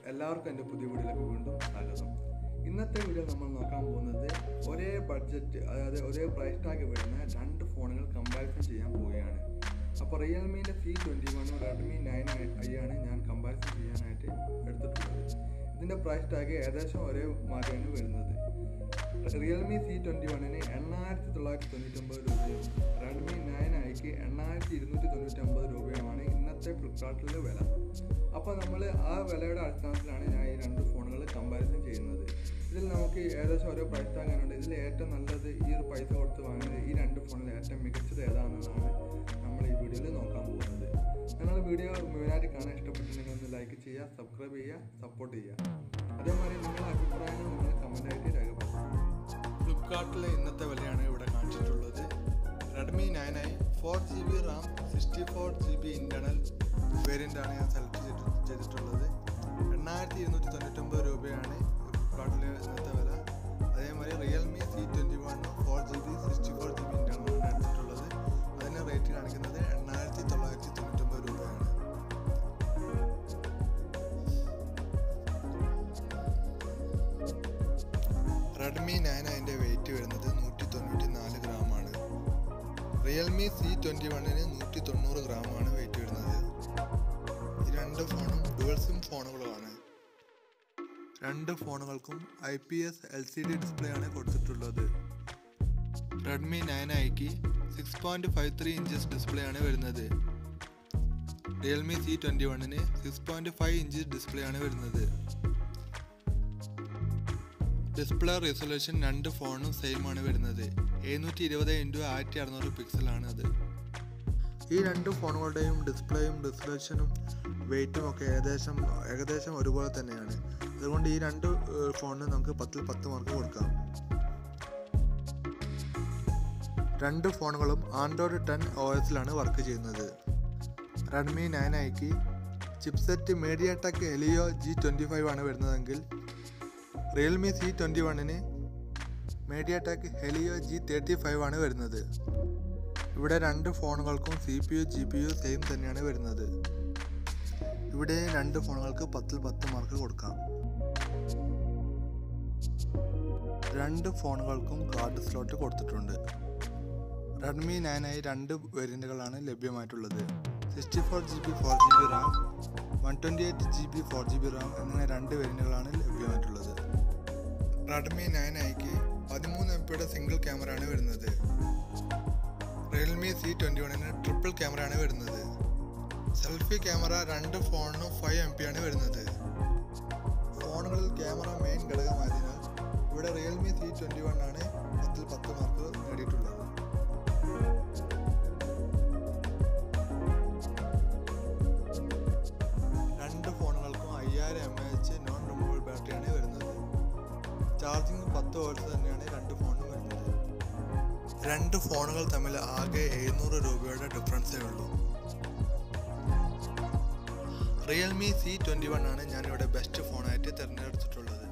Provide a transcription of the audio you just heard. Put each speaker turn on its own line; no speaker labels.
എല്ലാവർക്കും എൻ്റെ പുതിയ വീഡിയോയിലേക്ക് വീണ്ടും സ്വാഗതം ഇന്നത്തെ വീഡിയോ നമ്മൾ നോക്കാൻ പോകുന്നത് ഒരേ ബഡ്ജറ്റ് അതായത് ഒരേ പ്രൈസ് ടാഗ് വരുന്ന രണ്ട് ഫോണുകൾ കമ്പാരിസൺ ചെയ്യാൻ പോവുകയാണ് അപ്പോൾ റിയൽമീൻ്റെ സി ട്വൻറ്റി വണ്ണും റെഡ്മി നയൻ ഐ ആണ് ഞാൻ കമ്പാരിസൺ ചെയ്യാനായിട്ട് എടുത്തിട്ടുള്ളത് ഇതിൻ്റെ പ്രൈസ് ടാഗ് ഏകദേശം ഒരേ മാതിരിയാണ് വരുന്നത് റിയൽമി സി ട്വൻറ്റി വണ്ണിന് എണ്ണായിരത്തി തൊള്ളായിരത്തി തൊണ്ണൂറ്റൊമ്പത് രൂപയും റെഡ്മി നയൻ ഐക്ക് എണ്ണായിരത്തി ഇരുന്നൂറ്റി തൊണ്ണൂറ്റൊമ്പത് രൂപയുമാണ് ഇന്നത്തെ ഫ്ലിപ്കാർട്ടിലെ വില അപ്പോൾ നമ്മൾ ആ വിലയുടെ അടിസ്ഥാനത്തിലാണ് ഞാൻ ഈ രണ്ട് ഫോണുകൾ കമ്പാരിസൺ ചെയ്യുന്നത് ഇതിൽ നമുക്ക് ഏകദേശം ഓരോ പ്രൈസ് ടാഗാനുണ്ട് ഇതിൽ ഏറ്റവും നല്ലത് ഈ ഒരു പൈസ കൊടുത്ത് വാങ്ങുന്നത് ഈ രണ്ട് ഫോണിൽ ഏറ്റവും മികച്ചത് ഏതാണെന്നാണ് നമ്മൾ ഈ വീഡിയോയിൽ നോക്കാൻ പോകുന്നത് നിങ്ങൾ വീഡിയോ മുഴുവനായിട്ട് കാണാൻ ഇഷ്ടപ്പെട്ടിട്ടുണ്ടെങ്കിൽ ഒന്ന് ലൈക്ക് ചെയ്യുക സബ്സ്ക്രൈബ് ചെയ്യുക സപ്പോർട്ട് ചെയ്യുക അതേമാതിരി നിങ്ങളുടെ അഭിപ്രായങ്ങൾ നിങ്ങൾ കമൻറ്റായിട്ട് രേഖപ്പെടുത്തുക ഫ്ലിപ്കാർട്ടിലെ ഇന്നത്തെ വിലയാണ് ഇവിടെ കാണിച്ചിട്ടുള്ളത് Redmi nine I four G B RAM sixty four G B internal വേരിയൻ്റാണ് ഞാൻ സെലക്ട് ചെയ്തിട്ട് ചെയ്തിട്ടുള്ളത് എണ്ണായിരത്തി ഇരുന്നൂറ്റി തൊണ്ണൂറ്റൊമ്പത് രൂപയാണ് ഫ്ലിപ്കാർട്ടിലെ ഇന്നത്തെ വില അതേമാതിരി Realme C twenty one four G B sixty four G B ഇൻറ്റർണലാണ് എടുത്തിട്ടുള്ളത് അതിന് റേറ്റ് കാണിക്കുന്നത് എണ്ണായിരത്തി തൊള്ളായിരത്തി തൊണ്ണൂറ്റൊമ്പത് രൂപയാണ് റെഡ്മി നയൻ അതിൻ്റെ വെയിറ്റ് വരുന്നത് നൂറ്റി തൊണ്ണൂറ്റി നാല് ഗ്രാമാണ് റിയൽമി സി ട്വൻറ്റി വണ്ണിന് നൂറ്റി തൊണ്ണൂറ് ഗ്രാമാണ് വെയിറ്റ് വരുന്നത് ഈ രണ്ട് ഫോണും ഡുവൽ സിം ഫോണുകളുമാണ് രണ്ട് ഫോണുകൾക്കും I P S L C D display ആണ് കൊടുത്തിട്ടുള്ളത് റെഡ്മി നയൻ ഐക്ക് six point five three inches display ആണ് വരുന്നത് റിയൽമി സി ട്വൻറ്റി വണ്ണിന് six point five inches display ആണ് വരുന്നത് ഡിസ്പ്ലേ റെസൊല്യൂഷൻ രണ്ട് ഫോണും സെയിം ആണ് വരുന്നത് എഴുന്നൂറ്റി ഇരുപത് ഇൻറ്റു ആയിരത്തി അറുന്നൂറ് പിക്സലാണ് അത് ഈ രണ്ട് ഫോണുകളുടെയും ഡിസ്പ്ലേയും റെസൊല്യൂഷനും വെയിറ്റും ഒക്കെ ഏകദേശം ഏകദേശം ഒരുപോലെ തന്നെയാണ് അതുകൊണ്ട് ഈ രണ്ട് ഫോണിന് നമുക്ക് പത്തിൽ പത്ത് മാർക്ക് കൊടുക്കാം രണ്ട് ഫോണുകളും ആൻഡ്രോയിഡ് ടെൻ ഒ എസിലാണ് വർക്ക് ചെയ്യുന്നത് റെഡ്മി നയൻ ഐക്ക് chipset MediaTek Helio G twenty five ആണ് വരുന്നതെങ്കിൽ റിയൽമി സി ട്വൻറ്റി വണ്ണിന് MediaTek Helio G thirty five ആണ് വരുന്നത് ഇവിടെ രണ്ട് ഫോണുകൾക്കും C P U G P U same തന്നെയാണ് വരുന്നത് ഇവിടെ രണ്ട് ഫോണുകൾക്ക് പത്തിൽ പത്ത് മാർക്ക് കൊടുക്കാം രണ്ട് ഫോണുകൾക്കും കാർഡ് സ്ലോട്ട് കൊടുത്തിട്ടുണ്ട് റെഡ്മി നയൻ ഐ രണ്ട് വേരിയൻറ്റുകളാണ് ലഭ്യമായിട്ടുള്ളത് sixty four G B four G B RAM one twenty eight G B four G B RAM എന്നിങ്ങനെ രണ്ട് വേരിയൻറ്റുകളാണ് ലഭ്യമായിട്ടുള്ളത് റെഡ്മി നയൻ ഐക്ക് പതിമൂന്ന് എം പിയുടെ സിംഗിൾ ക്യാമറയാണ് വരുന്നത് റിയൽമി സി ട്വൻറ്റി വണ്ണിന് ട്രിപ്പിൾ ക്യാമറയാണ് വരുന്നത് സെൽഫി ക്യാമറ രണ്ട് ഫോണിനും ഫൈവ് എം പി ആണ് വരുന്നത് ഫോണുകളിൽ ക്യാമറ മെയിൻ ഘടകമായതിനാൽ ഇവിടെ റിയൽമി സി ട്വൻറ്റി വൺ ആണ് പത്തിൽ പത്ത് മാർക്ക് നേടിയിട്ടുള്ളത് രണ്ട് ഫോണുകൾക്കും അയ്യായിരം എം എച്ച് നോൺ റിമൂവബിൾ ബാറ്ററിയാണ് വരുന്നത് ചാർജിങ് പത്ത് വോൾട്ട് തന്നെയാണ് രണ്ട് ഫോണിനും വരുന്നത് രണ്ട് ഫോണുകൾ തമ്മിൽ ആകെ എഴുന്നൂറ് രൂപയുടെ ഡിഫറൻസേ ഉള്ളൂ റിയൽമി സി ട്വൻറ്റി വൺ ആണ് ഞാനിവിടെ ബെസ്റ്റ് ഫോണായിട്ട് തിരഞ്ഞെടുത്തിട്ടുള്ളത്